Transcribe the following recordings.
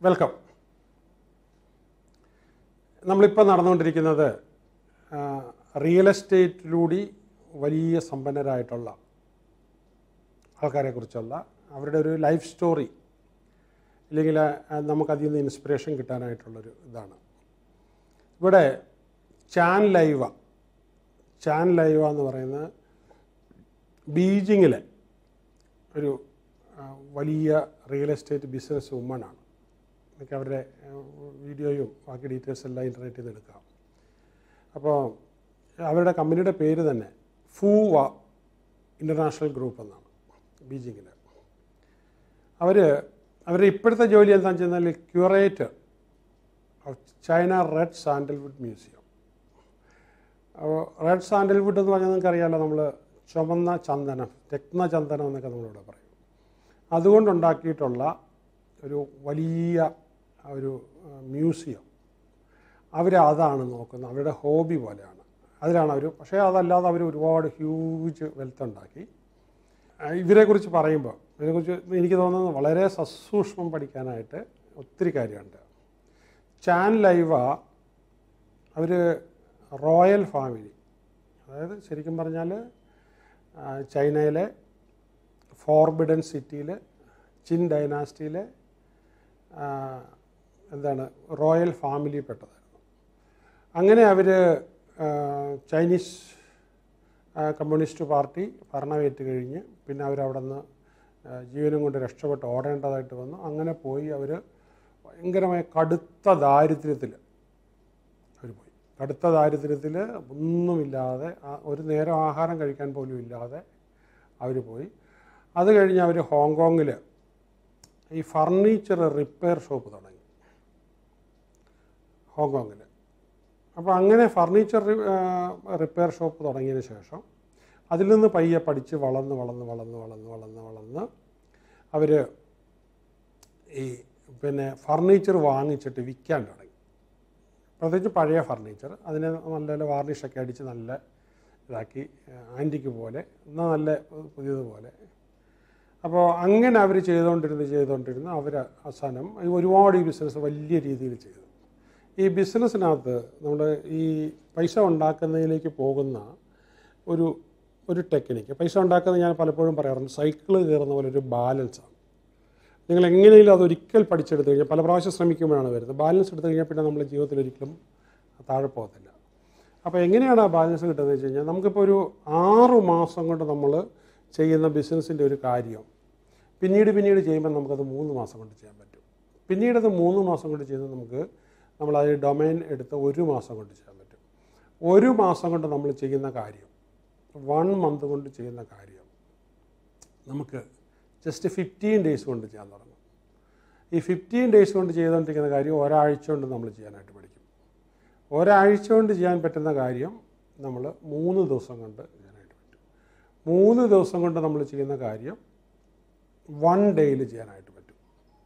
welcome നമ്മളിപ്പോൾ നടന്നുകൊണ്ടിരിക്കുന്നത് ആ, റിയൽ എസ്റ്റേറ്റിലൂടെ വലിയ സമ്പന്നരായിട്ടുള്ള ആൾക്കാരെക്കുറിച്ചുള്ള അവരുടെ ഒരു ലൈഫ് സ്റ്റോറി ഇല്ലെങ്കിൽ ആ, നമുക്കതിൽ നിന്ന് ഇൻസ്പിറേഷൻ കിട്ടാനായിട്ടുള്ളൊരു ഇതാണ് ഇവിടെ ചാൻ ലൈവ ചാൻ ലൈവ എന്ന് പറയുന്നത് ബീജിങ്ങിലെ ഒരു ആ, വലിയ റിയൽ എസ്റ്റേറ്റ് ബിസിനസ് വുമണാണ് നിങ്ങൾക്ക് അവരുടെ ആ, വീഡിയോയും ബാക്കി ഡീറ്റെയിൽസ് എല്ലാം ഇൻ്റർനെറ്റിൽ നിന്ന് എടുക്കാം അപ്പോൾ അവരുടെ കമ്പനിയുടെ പേര് തന്നെ ഫൂവ ഇൻ്റർനാഷണൽ ഗ്രൂപ്പ് എന്നാണ് ബീജിങ്ങിൽ അവർ അവരുടെ ഇപ്പോഴത്തെ ജോലി എന്താണെന്ന് വെച്ച് കഴിഞ്ഞാൽ curator of China red sandalwood museum അപ്പോൾ റെഡ് സാൻഡൽവുഡ് എന്ന് പറഞ്ഞാൽ നിങ്ങൾക്കറിയാമല്ലോ നമ്മൾ ചുമന്ന ചന്ദനം രത്നചന്ദനം എന്നൊക്കെ നമ്മളിവിടെ പറയും അതുകൊണ്ടുണ്ടാക്കിയിട്ടുള്ള ഒരു വലിയ ഒരു ആ, മ്യൂസിയം അവർ അതാണ് നോക്കുന്നത് അവരുടെ ഹോബി പോലെയാണ് അതിലാണ് അവർ പക്ഷേ അതല്ലാതെ അവർ ഒരുപാട് ഹ്യൂജ് വെൽത്ത് ഉണ്ടാക്കി ആ, ഇവരെക്കുറിച്ച് പറയുമ്പോൾ ഇതിനെക്കുറിച്ച് എനിക്ക് തോന്നുന്നത് വളരെ സസൂക്ഷ്മം പഠിക്കാനായിട്ട് ഒത്തിരി കാര്യമുണ്ട് ചാൻ ലൈവ അവർ റോയൽ ഫാമിലി അതായത് ശരിക്കും പറഞ്ഞാൽ ആ, ചൈനയിലെ ഫോർബിഡൻ സിറ്റിയിൽ ചിൻ ഡൈനാസ്റ്റിയിലെ ആ, എന്താണ് റോയൽ ഫാമിലിയിൽപ്പെട്ടതായിരുന്നു അങ്ങനെ അവർ ചൈനീസ് ആ, കമ്മ്യൂണിസ്റ്റ് പാർട്ടി ഭരണമേറ്റ് കഴിഞ്ഞ് പിന്നെ അവരവിടെ നിന്ന് ജീവനും കൊണ്ട് രക്ഷപ്പെട്ട് ഓടേണ്ടതായിട്ട് വന്നു അങ്ങനെ പോയി അവർ ഭയങ്കരമായ കടുത്ത ദാരിദ്ര്യത്തിൽ അവർ പോയി കടുത്ത ദാരിദ്ര്യത്തിൽ ഒന്നുമില്ലാതെ ആ- ഒരു നേരം ആഹാരം കഴിക്കാൻ പോലും ഇല്ലാതെ അവർ പോയി അത് കഴിഞ്ഞ് അവർ ഹോങ്കോങ്ങിൽ ഈ ഫർണിച്ചർ റിപ്പയർ ഷോപ്പ് തുടങ്ങി ഹോങ്കോങ്ങിൽ അപ്പോൾ അങ്ങനെ ഫർണിച്ചർ റിപ്പയർ ഷോപ്പ് തുടങ്ങിയതിന് ശേഷം അതിൽ നിന്ന് പയ്യെ പഠിച്ച് വളർന്ന് വളർന്ന് വളർന്ന് വളർന്ന് വളർന്ന് വളർന്ന് അവർ ഈ പിന്നെ ഫർണിച്ചർ വാങ്ങിച്ചിട്ട് വിൽക്കാൻ തുടങ്ങി പ്രത്യേകിച്ച് പഴയ ഫർണിച്ചർ അതിനെ നല്ല നല്ല വാർണിഷൊക്കെ അടിച്ച് നല്ല ഇതാക്കി ആൻറ്റിക്ക് പോലെ എന്നാൽ നല്ല പുതിയതുപോലെ അപ്പോൾ അങ്ങനെ അവർ ചെയ്തുകൊണ്ടിരുന്ന് ചെയ്തുകൊണ്ടിരുന്ന് അവർ അവസാനം ഈ ഒരുപാട് ഈ ബിസിനസ് വലിയ രീതിയിൽ ചെയ്തു ഈ ബിസിനസ്സിനകത്ത് നമ്മൾ ഈ പൈസ ഉണ്ടാക്കുന്നതിലേക്ക് പോകുന്ന ഒരു ഒരു ടെക്നിക്ക് പൈസ ഉണ്ടാക്കുന്നത് ഞാൻ പലപ്പോഴും പറയാറുണ്ട് സൈക്കിള് കയറുന്ന പോലെ ഒരു ബാലൻസാണ് നിങ്ങൾ എങ്ങനെയും അത് ഒരിക്കൽ പഠിച്ചെടുത്ത് കഴിഞ്ഞാൽ പല പ്രാവശ്യം ശ്രമിക്കുമ്പോഴാണ് വരുന്നത് ബാലൻസ് എടുത്തു കഴിഞ്ഞാൽ പിന്നെ നമ്മുടെ ജീവിതത്തിൽ ഒരിക്കലും താഴെ പോകത്തില്ല അപ്പോൾ എങ്ങനെയാണ് ആ ബാലൻസ് കിട്ടുന്നത് വെച്ച് കഴിഞ്ഞാൽ നമുക്കിപ്പോൾ ഒരു ആറു മാസം കൊണ്ട് നമ്മൾ ചെയ്യുന്ന ബിസിനസ്സിൻ്റെ ഒരു കാര്യം പിന്നീട് പിന്നീട് ചെയ്യുമ്പോൾ നമുക്കത് മൂന്ന് മാസം കൊണ്ട് ചെയ്യാൻ പറ്റും പിന്നീട് അത് മൂന്ന് മാസം കൊണ്ട് ചെയ്യുന്നത് നമുക്ക് നമ്മൾ അത് ഡൊമൈൻ എടുത്ത് ഒരു മാസം കൊണ്ട് ചെയ്യാൻ പറ്റും ഒരു മാസം കൊണ്ട് നമ്മൾ ചെയ്യുന്ന കാര്യം വൺ മന്ത് കൊണ്ട് ചെയ്യുന്ന കാര്യം നമുക്ക് ജസ്റ്റ് ഫിഫ്റ്റീൻ ഡേയ്സ് കൊണ്ട് ചെയ്യാൻ തുടങ്ങും ഈ ഫിഫ്റ്റീൻ ഡേയ്സ് കൊണ്ട് ചെയ്തുകൊണ്ടിരിക്കുന്ന കാര്യം ഒരാഴ്ച കൊണ്ട് നമ്മൾ ചെയ്യാനായിട്ട് പഠിക്കും ഒരാഴ്ച കൊണ്ട് ചെയ്യാൻ പറ്റുന്ന കാര്യം നമ്മൾ മൂന്ന് ദിവസം കൊണ്ട് ചെയ്യാനായിട്ട് പറ്റും മൂന്ന് ദിവസം കൊണ്ട് നമ്മൾ ചെയ്യുന്ന കാര്യം വൺ ഡേയിൽ ചെയ്യാനായിട്ട് പറ്റും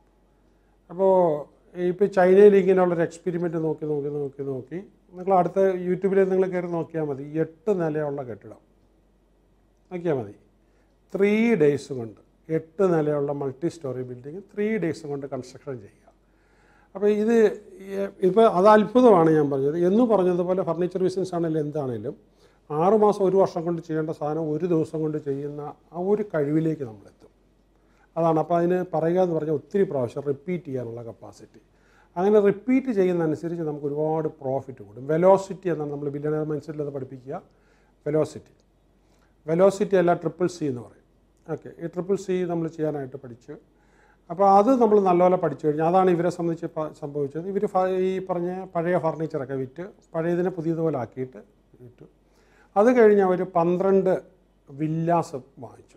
അപ്പോൾ ഇപ്പോൾ ചൈനയിൽ ഇങ്ങനെയുള്ളൊരു എക്സ്പെരിമെൻറ്റ് നോക്കി നോക്കി നോക്കി നോക്കി നിങ്ങൾ അടുത്ത യൂട്യൂബിൽ നിങ്ങൾ കയറി നോക്കിയാൽ മതി എട്ട് നിലയുള്ള കെട്ടിടം നോക്കിയാൽ മതി ത്രീ ഡേയ്സ് കൊണ്ട് എട്ട് നിലയുള്ള multi storey building three days കൊണ്ട് കൺസ്ട്രക്ഷൻ ചെയ്യുക അപ്പോൾ ഇത് ഇപ്പോൾ അത് അത്ഭുതമാണ് ഞാൻ പറഞ്ഞത് എന്ന് പറഞ്ഞതുപോലെ ഫർണിച്ചർ ബിസിനസ് ആണെങ്കിലും എന്താണെങ്കിലും ആറുമാസം ഒരു വർഷം കൊണ്ട് ചെയ്യേണ്ട സാധനം ഒരു ദിവസം കൊണ്ട് ചെയ്യുന്ന ആ ഒരു കഴിവിലേക്ക് നമ്മളെത്തും അതാണ് അപ്പോൾ അതിന് പറയുക എന്ന് പറഞ്ഞാൽ ഒത്തിരി പ്രാവശ്യം റിപ്പീറ്റ് ചെയ്യാനുള്ള കപ്പാസിറ്റി അങ്ങനെ റിപ്പീറ്റ് ചെയ്യുന്നതനുസരിച്ച് നമുക്ക് ഒരുപാട് പ്രോഫിറ്റ് കൂടും വെലോസിറ്റി എന്നാണ് നമ്മൾ ബില്യണർ മൈൻഡ്സെറ്റിൽ അത് പഠിപ്പിക്കുക വെലോസിറ്റി വെലോസിറ്റി അല്ല ട്രിപ്പിൾ സി എന്ന് പറയും ഓക്കെ ഈ ട്രിപ്പിൾ സി നമ്മൾ ചെയ്യാനായിട്ട് പഠിച്ചു അപ്പോൾ അത് നമ്മൾ നല്ലപോലെ പഠിച്ചു കഴിഞ്ഞാൽ അതാണ് ഇവരെ സംബന്ധിച്ച് പ- സംഭവിച്ചത് ഇവർ ഈ പറഞ്ഞ പഴയ ഫർണിച്ചറൊക്കെ വിറ്റ് പഴയതിനെ പുതിയതുപോലെ ആക്കിയിട്ട് വിറ്റു അത് കഴിഞ്ഞ് അവർ പന്ത്രണ്ട് വില്ലാസ് വാങ്ങിച്ചു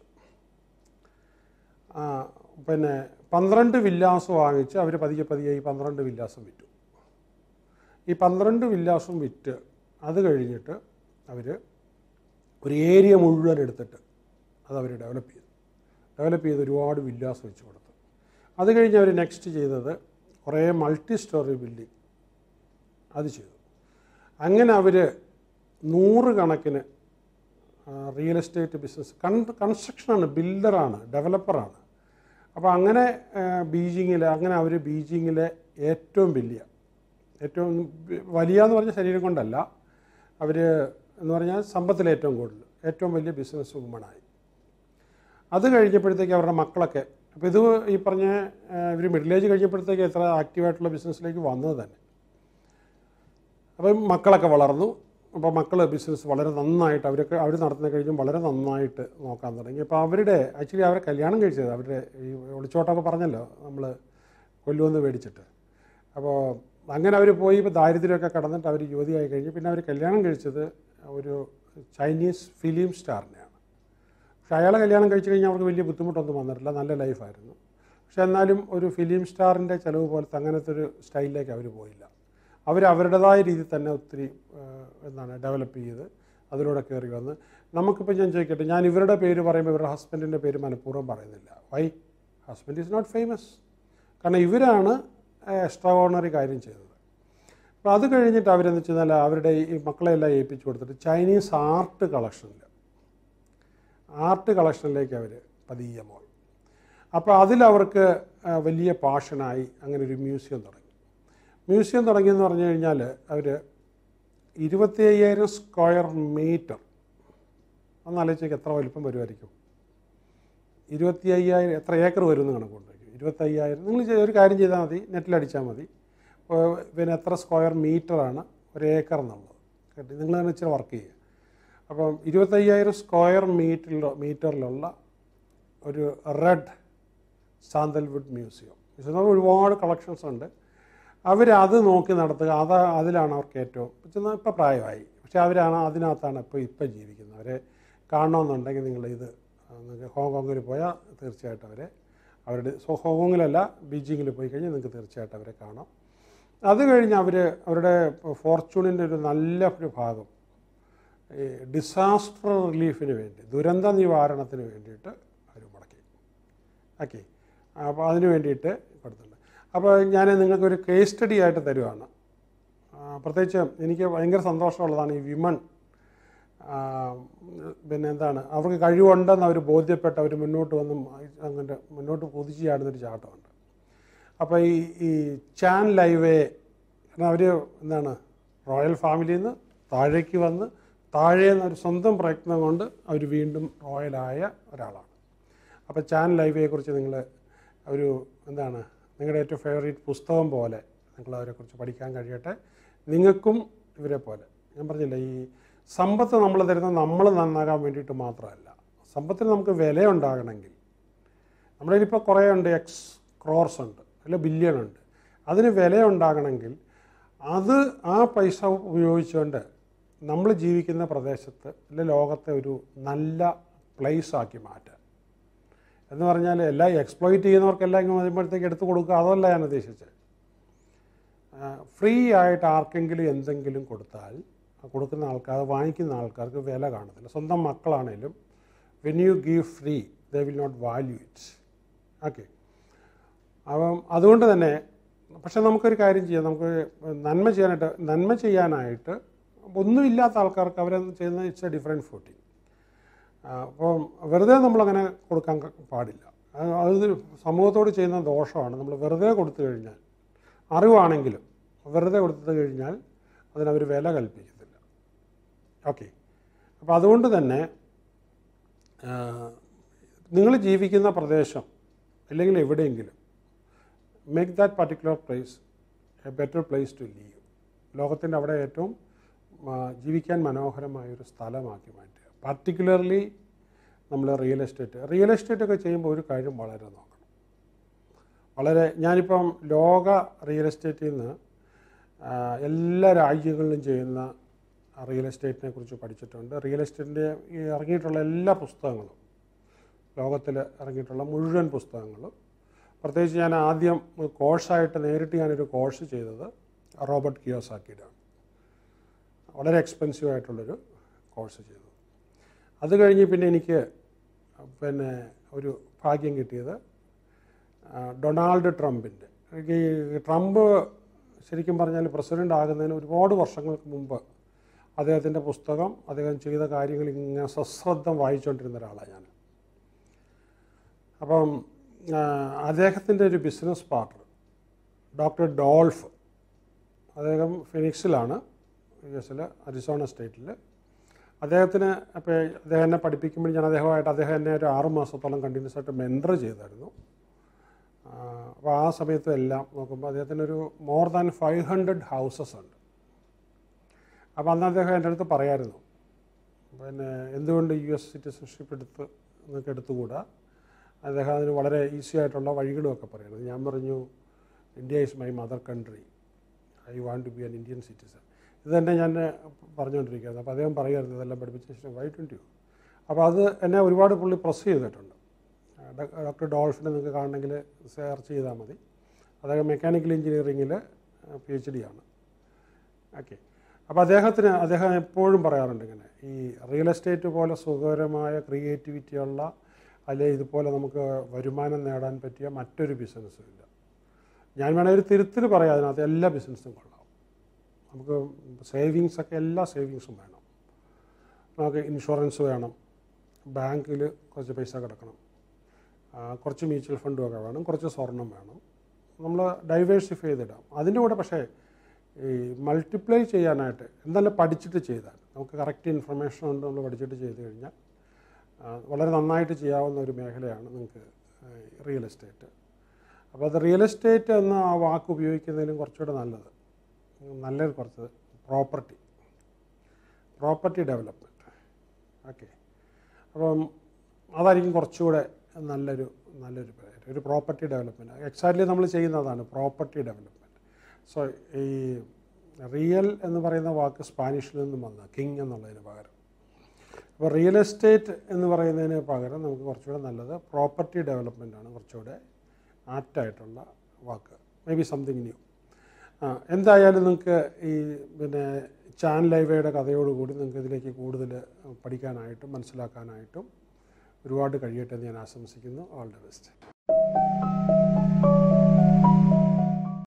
ആ, പിന്നെ പന്ത്രണ്ട് വില്ലാസ് വാങ്ങിച്ച് അവർ പതിയെ പതിയെ ഈ പന്ത്രണ്ട് വില്ലാസും വിറ്റു ഈ പന്ത്രണ്ട് വില്ലാസും വിറ്റ് അത് കഴിഞ്ഞിട്ട് അവർ ഒരു ഏരിയ മുഴുവൻ എടുത്തിട്ട് അത് അവർ ഡെവലപ്പ് ചെയ്തു ഡെവലപ്പ് ചെയ്ത് ഒരുപാട് വില്ലാസ് വെച്ച് കൊടുത്തു അത് കഴിഞ്ഞ് അവർ നെക്സ്റ്റ് ചെയ്തത് കുറേ മൾട്ടി സ്റ്റോറി ബിൽഡിംഗ് അത് ചെയ്തു അങ്ങനെ അവർ നൂറുകണക്കിന് റിയൽ എസ്റ്റേറ്റ് ബിസിനസ് കൺ കൺസ്ട്രക്ഷനാണ് ബിൽഡറാണ് ഡെവലപ്പറാണ് അപ്പോൾ അങ്ങനെ ബീജിങ്ങിൽ അങ്ങനെ അവർ ബീജിങ്ങിലെ ഏറ്റവും വലിയ ഏറ്റവും വലിയ എന്ന് പറഞ്ഞ ശരീരം കൊണ്ടല്ല അവർ എന്ന് പറഞ്ഞാൽ സമ്പത്തിൽ ഏറ്റവും കൂടുതൽ ഏറ്റവും വലിയ ബിസിനസ് വുമണായി അത് കഴിഞ്ഞപ്പോഴത്തേക്ക് അവരുടെ മക്കളൊക്കെ അപ്പോൾ ഇത് ഈ പറഞ്ഞ ഇവർ മിഡിൽ ഏജ് കഴിഞ്ഞപ്പോഴത്തേക്ക് എത്ര ആക്റ്റീവായിട്ടുള്ള ബിസിനസ്സിലേക്ക് വന്നത് തന്നെ അപ്പം മക്കളൊക്കെ വളർന്നു അപ്പോൾ മക്കൾ ബിസിനസ് വളരെ നന്നായിട്ട് അവരൊക്കെ അവർ നടത്തുന്ന കഴിഞ്ഞും വളരെ നന്നായിട്ട് നോക്കാൻ തുടങ്ങി അപ്പോൾ അവരുടെ ആക്ച്വലി അവരെ കല്യാണം കഴിച്ചത് അവരുടെ ഈ ഒളിച്ചോട്ടമൊക്കെ പറഞ്ഞല്ലോ നമ്മൾ കൊല്ലുമെന്ന് മേടിച്ചിട്ട് അപ്പോൾ അങ്ങനെ അവർ പോയി ഇപ്പോൾ ദാരിദ്ര്യമൊക്കെ കടന്നിട്ട് അവർ യുവതിയായി കഴിഞ്ഞ് പിന്നെ അവർ കല്യാണം കഴിച്ചത് ഒരു ചൈനീസ് ഫിലിം സ്റ്റാറിനെയാണ് പക്ഷേ അയാളെ കല്യാണം കഴിച്ച് കഴിഞ്ഞാൽ അവർക്ക് വലിയ ബുദ്ധിമുട്ടൊന്നും വന്നിട്ടില്ല നല്ല ലൈഫായിരുന്നു പക്ഷേ എന്നാലും ഒരു ഫിലിം സ്റ്റാറിൻ്റെ ചിലവ് പോലത്തെ അങ്ങനത്തെ ഒരു സ്റ്റൈലിലേക്ക് അവർ പോയില്ല അവർ അവരുടേതായ രീതിയിൽ തന്നെ ഒത്തിരി ആ, എന്താണ് ഡെവലപ്പ് ചെയ്ത് അതിലൂടെ കയറി വന്ന് നമുക്കിപ്പോൾ ഞാൻ ചോദിക്കട്ടെ ഞാൻ ഇവരുടെ പേര് പറയുമ്പോൾ ഇവരുടെ ഹസ്ബൻഡിൻ്റെ പേര് മനഃപൂർവ്വം പറയുന്നില്ല why husband is not famous കാരണം ഇവരാണ് എക്സ്ട്രാ ഓർഡിനറി കാര്യം ചെയ്തത് അപ്പോൾ അത് കഴിഞ്ഞിട്ട് അവരെന്ന് വെച്ച് കഴിഞ്ഞാൽ അവരുടെ ഈ മക്കളെല്ലാം ഏൽപ്പിച്ചു കൊടുത്തിട്ട് ചൈനീസ് ആർട്ട് കളക്ഷനിൽ ആർട്ട് കളക്ഷനിലേക്ക് അവർ പതിയെ പോയി അപ്പോൾ അതിലവർക്ക് ആ, വലിയ പാഷനായി അങ്ങനെ ഒരു മ്യൂസിയം തുടങ്ങി മ്യൂസിയം തുടങ്ങിയെന്ന് പറഞ്ഞു കഴിഞ്ഞാൽ അവർ ഇരുപത്തി അയ്യായിരം സ്ക്വയർ മീറ്റർ ഒന്ന് ആലോചിച്ചേക്ക് എത്ര വലിപ്പം വരുമായിരിക്കും ഇരുപത്തി അയ്യായിരം എത്ര ഏക്കർ വരും എന്ന് കണക്കുണ്ടായിരിക്കും ഇരുപത്തി അയ്യായിരം നിങ്ങൾ ചെയ്ത- ഒരു കാര്യം ചെയ്താൽ മതി നെറ്റിലടിച്ചാൽ മതി അപ്പോൾ പിന്നെ എത്ര സ്ക്വയർ മീറ്ററാണ് ഒരു ഏക്കർ എന്നുള്ളത് കേട്ടോ നിങ്ങൾ തന്നെ ഇച്ചിരി വർക്ക് ചെയ്യുക അപ്പം ഇരുപത്തയ്യായിരം സ്ക്വയർ മീറ്ററിലോ മീറ്ററിലുള്ള ഒരു റെഡ് സാന്തൽവുഡ് മ്യൂസിയം മ്യൂസിയം ഒരുപാട് കളക്ഷൻസ് ഉണ്ട് അവരത് നോക്കി നടത്തുക അത് അതിലാണ് അവർക്ക് ഏറ്റവും ചെന്നാൽ ഇപ്പോൾ പ്രായമായി പക്ഷേ അവരാണ് അതിനകത്താണ് ഇപ്പോൾ ഇപ്പം ജീവിക്കുന്നത് അവരെ കാണണമെന്നുണ്ടെങ്കിൽ നിങ്ങൾ ഇത് നിങ്ങൾക്ക് ഹോങ്കോങ്ങിൽ പോയാൽ തീർച്ചയായിട്ടും അവരെ അവരുടെ സോ ഹോങ്കോങ്ങിലല്ല ബീജിങ്ങിൽ പോയി കഴിഞ്ഞാൽ നിങ്ങൾക്ക് തീർച്ചയായിട്ടും അവരെ കാണാം അത് കഴിഞ്ഞ് അവർ അവരുടെ ഫോർച്യൂണിൻ്റെ ഒരു നല്ല ഒരു ഭാഗം ഈ ഡിസാസ്റ്റർ റിലീഫിന് വേണ്ടി ദുരന്ത നിവാരണത്തിന് വേണ്ടിയിട്ട് അവർ മുടക്കി ഓക്കെ അപ്പോൾ അതിന് വേണ്ടിയിട്ട് കൊടുത്തിട്ടുണ്ട് അപ്പോൾ ഞാൻ നിങ്ങൾക്കൊരു കേസ് സ്റ്റഡി ആയിട്ട് തരുവാണ് ആ, പ്രത്യേകിച്ച് എനിക്ക് ഭയങ്കര സന്തോഷമുള്ളതാണ് ഈ വിമൺ പിന്നെ എന്താണ് അവർക്ക് കഴിവുണ്ടെന്ന് അവർ ബോധ്യപ്പെട്ട് അവർ മുന്നോട്ട് വന്ന് അങ്ങനെ മുന്നോട്ട് കുതിച്ച് ചാടുന്നൊരു ചാട്ടമുണ്ട് അപ്പോൾ ഈ ഈ ചാൻ ലൈവേ കാരണം അവർ എന്താണ് റോയൽ ഫാമിലിയിൽ നിന്ന് താഴേക്ക് വന്ന് താഴെ നിന്ന് ഒരു സ്വന്തം പ്രയത്നം കൊണ്ട് അവർ വീണ്ടും റോയലായ ഒരാളാണ് അപ്പോൾ ചാൻ ലൈവയെക്കുറിച്ച് നിങ്ങൾ ഒരു എന്താണ് നിങ്ങളുടെ ഏറ്റവും ഫേവറേറ്റ് പുസ്തകം പോലെ നിങ്ങൾ അവരെക്കുറിച്ച് പഠിക്കാൻ കഴിയട്ടെ നിങ്ങൾക്കും ഇവരെ പോലെ ഞാൻ പറഞ്ഞില്ല ഈ സമ്പത്ത് നമ്മൾ തരുന്നത് നമ്മൾ നന്നാകാൻ വേണ്ടിയിട്ട് മാത്രമല്ല സമ്പത്തിന് നമുക്ക് വില ഉണ്ടാകണമെങ്കിൽ നമ്മുടെ ഇപ്പോൾ കുറേ ഉണ്ട് എക്സ് ക്രോർസ് ഉണ്ട് അല്ല ബില്യൺ ഉണ്ട് അതിന് വില ഉണ്ടാകണമെങ്കിൽ അത് ആ പൈസ ഉപയോഗിച്ചുകൊണ്ട് നമ്മൾ ജീവിക്കുന്ന പ്രദേശത്ത് അല്ലെ ലോകത്തെ ഒരു നല്ല പ്ലേസ് ആക്കി മാറ്റുക എന്ന് പറഞ്ഞാൽ എല്ലാം എക്സ്പ്ലോയിറ്റ് ചെയ്യുന്നവർക്കെല്ലാം ഇങ്ങനെ വരുമ്പോഴത്തേക്ക് എടുത്തു കൊടുക്കുക അതല്ല ഞാൻ ഉദ്ദേശിച്ചത് ഫ്രീ ആയിട്ട് ആർക്കെങ്കിലും എന്തെങ്കിലും കൊടുത്താൽ ആ കൊടുക്കുന്ന ആൾക്കാർ അത് വാങ്ങിക്കുന്ന ആൾക്കാർക്ക് വില കാണത്തില്ല സ്വന്തം മക്കളാണേലും when you give free they will not value it okay അപ്പം അതുകൊണ്ട് തന്നെ പക്ഷെ നമുക്കൊരു കാര്യം ചെയ്യാം നമുക്ക് നന്മ ചെയ്യാനായിട്ട് നന്മ ചെയ്യാനായിട്ട് ഒന്നുമില്ലാത്ത ആൾക്കാർക്ക് അവരത് ചെയ്യുന്ന ഇറ്റ്സ് എ ഡിഫറെൻറ്റ് ഫുഡിങ് അപ്പം വെറുതെ നമ്മളങ്ങനെ കൊടുക്കാൻ ക- പാടില്ല അത് അത് സമൂഹത്തോട് ചെയ്യുന്ന ദോഷമാണ് നമ്മൾ വെറുതെ കൊടുത്തു കഴിഞ്ഞാൽ അറിവാണെങ്കിലും വെറുതെ കൊടുത്തു കഴിഞ്ഞാൽ അതിനവർ വില കൽപ്പിക്കത്തില്ല ഓക്കെ അപ്പോൾ അതുകൊണ്ട് തന്നെ നിങ്ങൾ ജീവിക്കുന്ന പ്രദേശം അല്ലെങ്കിൽ എവിടെയെങ്കിലും make that particular place a better place to live ലോകത്തിൻ്റെ അവിടെ ഏറ്റവും ആ, ജീവിക്കാൻ മനോഹരമായൊരു സ്ഥലമാക്കി മാറ്റുക പർട്ടിക്കുലർലി നമ്മൾ റിയൽ എസ്റ്റേറ്റ് റിയൽ എസ്റ്റേറ്റ് ഒക്കെ ചെയ്യുമ്പോൾ ഒരു കാര്യം വളരെ നോക്കണം വളരെ ഞാനിപ്പം ലോക റിയൽ എസ്റ്റേറ്റിൽ നിന്ന് ആ, എല്ലാ രാജ്യങ്ങളിലും ചെയ്യുന്ന റിയൽ എസ്റ്റേറ്റിനെ കുറിച്ച് പഠിച്ചിട്ടുണ്ട് റിയൽ എസ്റ്റേറ്റിൻ്റെ ഈ ഇറങ്ങിയിട്ടുള്ള എല്ലാ പുസ്തകങ്ങളും ലോകത്തിൽ ഇറങ്ങിയിട്ടുള്ള മുഴുവൻ പുസ്തകങ്ങളും പ്രത്യേകിച്ച് ഞാൻ ആദ്യം കോഴ്സായിട്ട് നേരിട്ട് ഞാനൊരു കോഴ്സ് ചെയ്തത് റോബർട്ട് കിയോസാക്കിയിലാണ് വളരെ എക്സ്പെൻസീവ് ആയിട്ടുള്ളൊരു കോഴ്സ് ചെയ്തത് അത് കഴിഞ്ഞ് പിന്നെ എനിക്ക് പിന്നെ ഒരു ഭാഗ്യം കിട്ടിയത് ആ, ഡൊണാൾഡ് ട്രംപിൻ്റെ എനിക്ക് ഈ ട്രംപ് ശരിക്കും പറഞ്ഞാൽ പ്രസിഡൻ്റ് ആകുന്നതിന് ഒരുപാട് വർഷങ്ങൾക്ക് മുമ്പ് അദ്ദേഹത്തിൻ്റെ പുസ്തകം അദ്ദേഹം ചെയ്ത കാര്യങ്ങൾ ഇങ്ങനെ സശ്രദ്ധം വായിച്ചുകൊണ്ടിരുന്ന ഒരാളാണ് ഞാൻ അപ്പം അദ്ദേഹത്തിൻ്റെ ഒരു ബിസിനസ് പാർട്ണർ ഡോക്ടർ ഡോൾഫ് അദ്ദേഹം ഫിനിക്സിലാണ് യു എസിൽ അരിസോണ സ്റ്റേറ്റിൽ അദ്ദേഹത്തിന് അപ്പോൾ അദ്ദേഹം എന്നെ പഠിപ്പിക്കുമ്പോൾ ഞാൻ അദ്ദേഹമായിട്ട് അദ്ദേഹം എന്നെ ഒരു ആറ് മാസത്തോളം കണ്ടിന്യൂസ് ആയിട്ട് മെൻറ്റർ ചെയ്തായിരുന്നു അപ്പോൾ ആ സമയത്തും എല്ലാം നോക്കുമ്പോൾ അദ്ദേഹത്തിനൊരു more than five hundred houses ഉണ്ട് അപ്പോൾ അന്ന് അദ്ദേഹം എൻ്റെ അടുത്ത് പറയായിരുന്നു പിന്നെ എന്തുകൊണ്ട് യു എസ് സിറ്റിസൺഷിപ്പ് എടുത്ത് നിങ്ങൾക്ക് എടുത്തുകൂടാ അദ്ദേഹം അതിന് വളരെ ഈസി ആയിട്ടുള്ള വഴികളുമൊക്കെ പറയുന്നത് ഞാൻ പറഞ്ഞു India is my mother country I want to be an Indian citizen ഇത് തന്നെ ഞാൻ പറഞ്ഞുകൊണ്ടിരിക്കുകയായിരുന്നു അപ്പോൾ അദ്ദേഹം പറയുമായിരുന്നു ഇതെല്ലാം പഠിപ്പിച്ച ശേഷം വൈ ട്വൻറ്റി അപ്പോൾ അത് എന്നെ ഒരുപാട് പുള്ളി പ്രസ് ചെയ്തിട്ടുണ്ട് ഡോക്ടർ ഡോൾഫിനെ നിങ്ങൾക്ക് കാണണമെങ്കിൽ സെർച്ച് ചെയ്താൽ മതി അദ്ദേഹം മെക്കാനിക്കൽ എഞ്ചിനീയറിങ്ങിൽ പി എച്ച് ഡി ആണ് ഓക്കെ അപ്പോൾ അദ്ദേഹത്തിന് അദ്ദേഹം എപ്പോഴും പറയാറുണ്ട് ഇങ്ങനെ ഈ റിയൽ എസ്റ്റേറ്റ് പോലെ സുഖകരമായ ക്രിയേറ്റിവിറ്റിയുള്ള അല്ലെ ഇതുപോലെ നമുക്ക് വരുമാനം നേടാൻ പറ്റിയ മറ്റൊരു ബിസിനസ്സും ഇല്ല ഞാൻ വേണമെങ്കിൽ ഒരു തിരുത്തിൽ പറയാം അതിനകത്ത് എല്ലാ ബിസിനസ്സും കൊള്ളാം നമുക്ക് സേവിങ്സ് ഒക്കെ എല്ലാ സേവിങ്സും വേണം നമുക്ക് ഇൻഷുറൻസ് വേണം ബാങ്കിൽ കുറച്ച് പൈസ കിടക്കണം ആ, കുറച്ച് മ്യൂച്വൽ ഫണ്ടും ഒക്കെ വേണം കുറച്ച് സ്വർണം വേണം നമ്മൾ ഡൈവേഴ്സിഫൈ ചെയ്തിടാം അതിൻ്റെ കൂടെ പക്ഷേ ഈ മൾട്ടിപ്ലൈ ചെയ്യാനായിട്ട് എന്തായാലും പഠിച്ചിട്ട് ചെയ്താൽ നമുക്ക് കറക്റ്റ് ഇൻഫർമേഷൻ ഉണ്ട് നമ്മൾ പഠിച്ചിട്ട് ചെയ്ത് കഴിഞ്ഞാൽ ആ, വളരെ നന്നായിട്ട് ചെയ്യാവുന്ന ഒരു മേഖലയാണ് നിങ്ങൾക്ക് റിയൽ എസ്റ്റേറ്റ് അപ്പോൾ അത് റിയൽ എസ്റ്റേറ്റ് എന്ന ആ വാക്ക് ഉപയോഗിക്കുന്നതിലും കുറച്ചുകൂടെ നല്ലത് നല്ലത് കുറച്ച് പ്രോപ്പർട്ടി പ്രോപ്പർട്ടി ഡെവലപ്മെൻറ്റ് ഓക്കെ അപ്പം അതായിരിക്കും കുറച്ചുകൂടെ നല്ലൊരു നല്ലൊരു പേര് ഒരു പ്രോപ്പർട്ടി ഡെവലപ്മെൻറ്റ് എക്സാക്ട്ലി നമ്മൾ ചെയ്യുന്നതാണ് പ്രോപ്പർട്ടി ഡെവലപ്മെൻറ്റ് സോ ഈ റിയൽ എന്ന് പറയുന്ന വാക്ക് സ്പാനിഷിൽ നിന്നും വന്ന കിങ് എന്നുള്ളതിന് പകരം അപ്പോൾ റിയൽ എസ്റ്റേറ്റ് എന്ന് പറയുന്നതിന് പകരം നമുക്ക് കുറച്ചുകൂടെ നല്ലത് പ്രോപ്പർട്ടി ഡെവലപ്മെൻ്റ് ആണ് കുറച്ചുകൂടെ ആപ്റ്റായിട്ടുള്ള വാക്ക് മേ ബി സംതിങ് ന്യൂ എന്തായാലും നിങ്ങൾക്ക് ഈ പിന്നെ ചാൻ ലൈവയുടെ കഥയോടുകൂടി നിങ്ങൾക്ക് ഇതിലേക്ക് കൂടുതൽ പഠിക്കാനായിട്ടും മനസ്സിലാക്കാനായിട്ടും ഒരുപാട് കഴിയട്ടെ എന്ന് ഞാൻ ആശംസിക്കുന്നു ഓൾ ദി ബെസ്റ്റ്